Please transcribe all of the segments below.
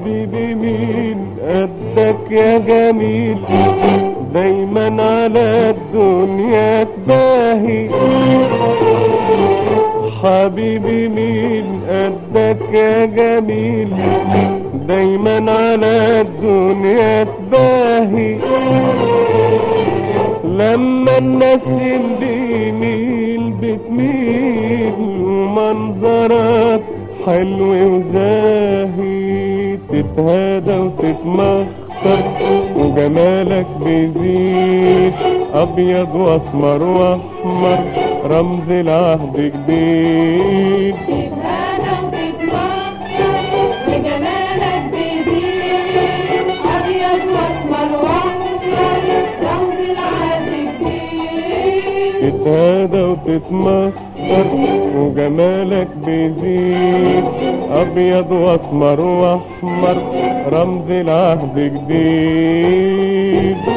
حبيبي مين قدك يا جميل دايما على الدنيا تباهي حبيبي مين قدك يا جميل دايما على الدنيا تباهي لما الناس بيميل بتميل ومنظرك حلو وزاهي تتهادى وتتمخطر وجمالك بيزيد ابيض واسمر واحمر رمز العهد جديد تتهادى وتتمخطر وجمالك بيزيد أبيض وأسمر وأحمر رمز العهد جديد تتهادى وتتمخطر وجمالك بيزيد ابيض واسمر واحمر رمز العهد جديد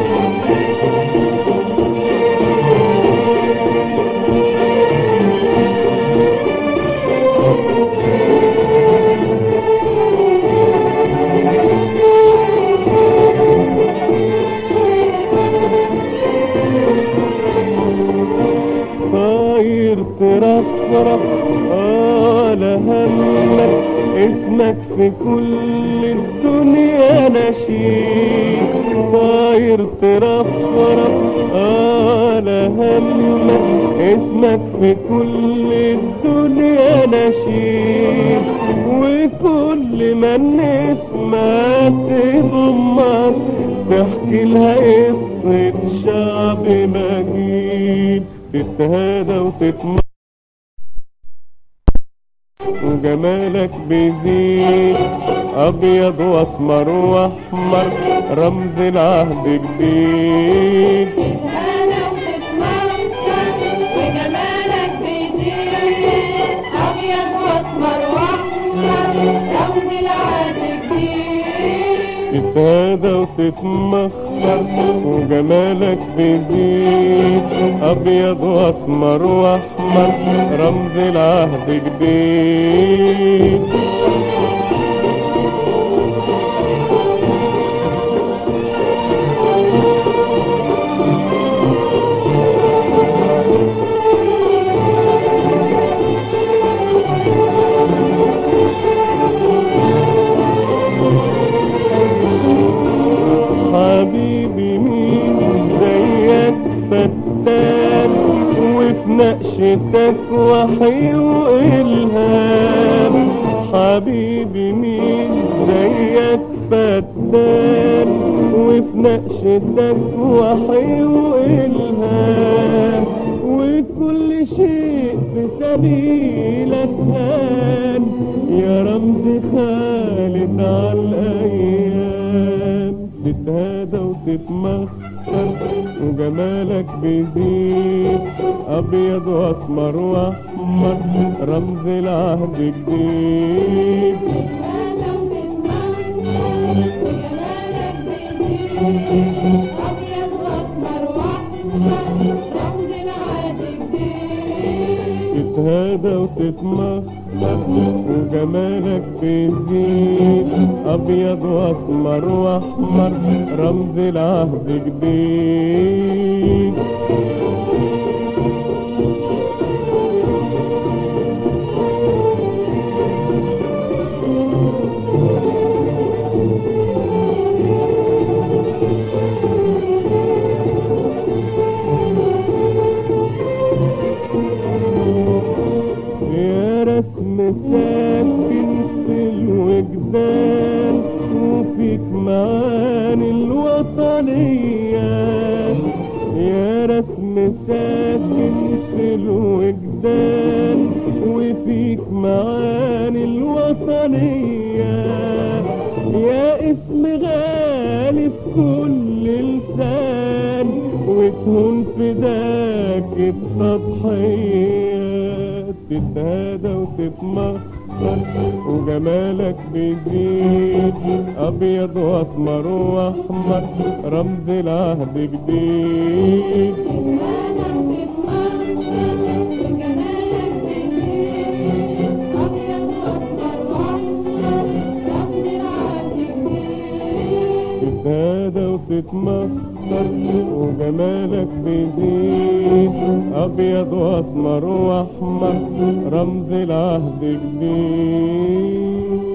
طاير ترفرف على همك اسمك في كل الدنيا نشيد طاير ترفرف على همك اسمك في كل الدنيا نشيد وكل ما نسمع تضمك تحكي لها قصة شعب مجيد تتهادى وتتم وجمالك بيزيد ابيض واسمر واحمر رمز العهد جديد تتهادى وتتمخطر وجمالك بيزيد أبيض وأسمر وأحمر رمز العهد جديد تتهادى وتتمخطر وجمالك بيزيد ابيض واسمر واحمر رمز العهد جديد حبيبي مين زيك فتان وفي نقشتك وحي وإلهام حبيبي مين زيك فتان وفي نقشتك وحي وإلهام وكل شيء في سبيلك هان يا رمز خالد على الأيام تتهادى وتتمخر وجمالك بيزيد أبيض وأسمر وأحمر رمز العهد جديد تتهادى وتتمخطر وجمالك بيزيد أبيض وأسمر وأحمر رمز العهد جديد تتهادى وتتمخر وجمالك بيزيد أبيض وأسمر وأحمر رمز العهد جديد يا رسم ساكن في الوجدان وفيك معاني الوطنية يا رسم ساكن في الوجدان وفيك معاني الوطنية يا اسم غالي في كل لسان وتهون فداك التضحيات تتهادى وتتمخر وجمالك بيزيد ابيض واسمر واحمر رمز العهد جديد تتهادى وتتمخطر وجمالك بيزيد أبيض وأسمر وأحمر رمز العهد تتهادى وتتمخر وجمالك بيزيد أبيض وأسمر وأحمر رمز العهد جديد